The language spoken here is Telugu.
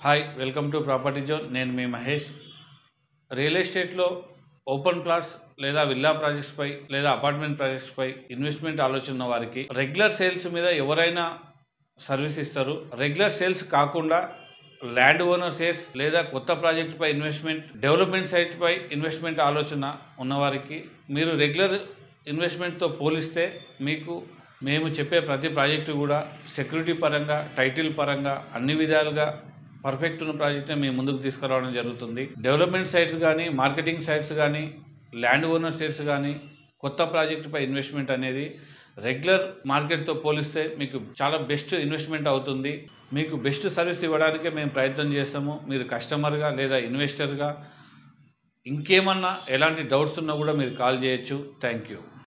hi welcome to property zone నేను మీ మహేష్ రియల్ ఎస్టేట్లో ఓపెన్ ప్లాట్స్ లేదా విల్లా ప్రాజెక్ట్స్పై లేదా అపార్ట్మెంట్ ప్రాజెక్ట్స్పై ఇన్వెస్ట్మెంట్ ఆలోచన ఉన్న వారికి రెగ్యులర్ సేల్స్ మీద ఎవరైనా సర్వీస్ ఇస్తారు రెగ్యులర్ సేల్స్ కాకుండా ల్యాండ్ ఓనర్ సేల్స్ లేదా కొత్త ప్రాజెక్టుపై ఇన్వెస్ట్మెంట్ డెవలప్మెంట్ సైట్పై ఇన్వెస్ట్మెంట్ ఆలోచన ఉన్నవారికి మీరు రెగ్యులర్ ఇన్వెస్ట్మెంట్తో పోలిస్తే మీకు మేము చెప్పే ప్రతి ప్రాజెక్టు కూడా సెక్యూరిటీ పరంగా టైటిల్ పరంగా అన్ని విధాలుగా పర్ఫెక్ట్ ఉన్న ప్రాజెక్ట్ని మేము ముందుకు తీసుకురావడం జరుగుతుంది డెవలప్మెంట్ సైట్స్ కానీ మార్కెటింగ్ సైట్స్ కానీ ల్యాండ్ ఓనర్ సైట్స్ కానీ కొత్త ప్రాజెక్టుపై ఇన్వెస్ట్మెంట్ అనేది రెగ్యులర్ మార్కెట్తో పోలిస్తే మీకు చాలా బెస్ట్ ఇన్వెస్ట్మెంట్ అవుతుంది మీకు బెస్ట్ సర్వీస్ ఇవ్వడానికే మేము ప్రయత్నం చేస్తాము మీరు కస్టమర్గా లేదా ఇన్వెస్టర్గా ఇంకేమన్నా ఎలాంటి డౌట్స్ ఉన్నా కూడా మీరు కాల్ చేయొచ్చు థ్యాంక్ యూ